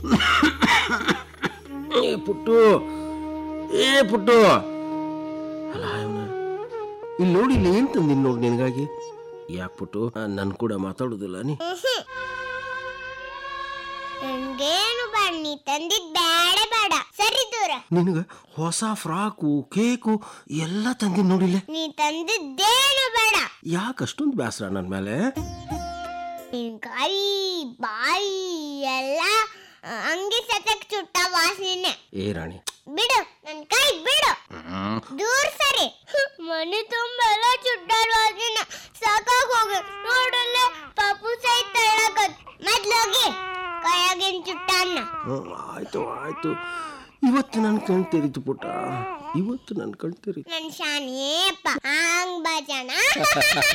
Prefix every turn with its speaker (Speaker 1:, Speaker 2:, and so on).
Speaker 1: ಏ ಪುಟ್ಟು ಏ ಪುಟ್ಟು ಅಲ್ಲ ಇವ್ನ. ಇಲ್ಲಿ ನೋಡಿ ಇಲ್ಲಿ ಏನ್ ತಂದಿನಿ ನೋಡಿ ನಿನಗಾಗಿ ಯಾಕೆ ಪುಟ್ಟು ನನ್ ಕೂಡ ಮಾತಾಡುದಿಲ್ಲ ನೀ
Speaker 2: ನನ್ಗೇನು ಬೇಡ ನೀ ತಂದಿದ್ ಬೇಡ ಬೇಡ ಸರಿ ದೂರ
Speaker 1: ನಿನಗ ಹೊಸ ಫ್ರಾಕು ಕೇಕು ಎಲ್ಲ ತಂದಿನಿ ನೋಡಿಲ್ಲ
Speaker 2: ನೀ ತಂದಿದ್ದೇನು ಬೇಡ
Speaker 1: ಯಾಕೆ ಅಷ್ಟೊಂದು ಬೇಸರ ನನ್ನ ಮೇಲೆ
Speaker 2: ನಿನ್ ಕೈ ಬಾಯಿ ಎಲ್ಲ ಆ, ಅಂಗಿ ಸತಕ್ ಚುಟ್ಟ ವಾಸನೆ
Speaker 1: ಏ ರಾಣಿ
Speaker 2: ಬಿಡು ನನ್ ಕೈ ಬಿಡು ದೂರ ಸರಿ ಮನೆ ತುಂಬಾ ಎಲ್ಲ ಚುಟ್ಟಾಡ ವಾಸನೆ ಸಾಕಾಗ್ ಹೋಗ ನೋಡಲ್ಲ ಪಾಪು ಸಹಿತ ತಳ್ಳಕತ್ ಮೊದ್ಲೋಗಿ ಕೈಯಾಗಿನ ಚುಟ್ಟನ್ನ
Speaker 1: ಹ್ಮ್, ಆಯ್ತು ಆಯ್ತು ಇವತ್ತು ನನ್ನ ಕಣ್ ತೆರೀತು ಪುಟ್ಟ ಇವತ್ತು ನನ್ನ ಕಣ್ ತೆರೀತು
Speaker 2: ನನ್ ಶಾನಿಯಪ್ಪ ಹಂಗ್ ಬಜಣ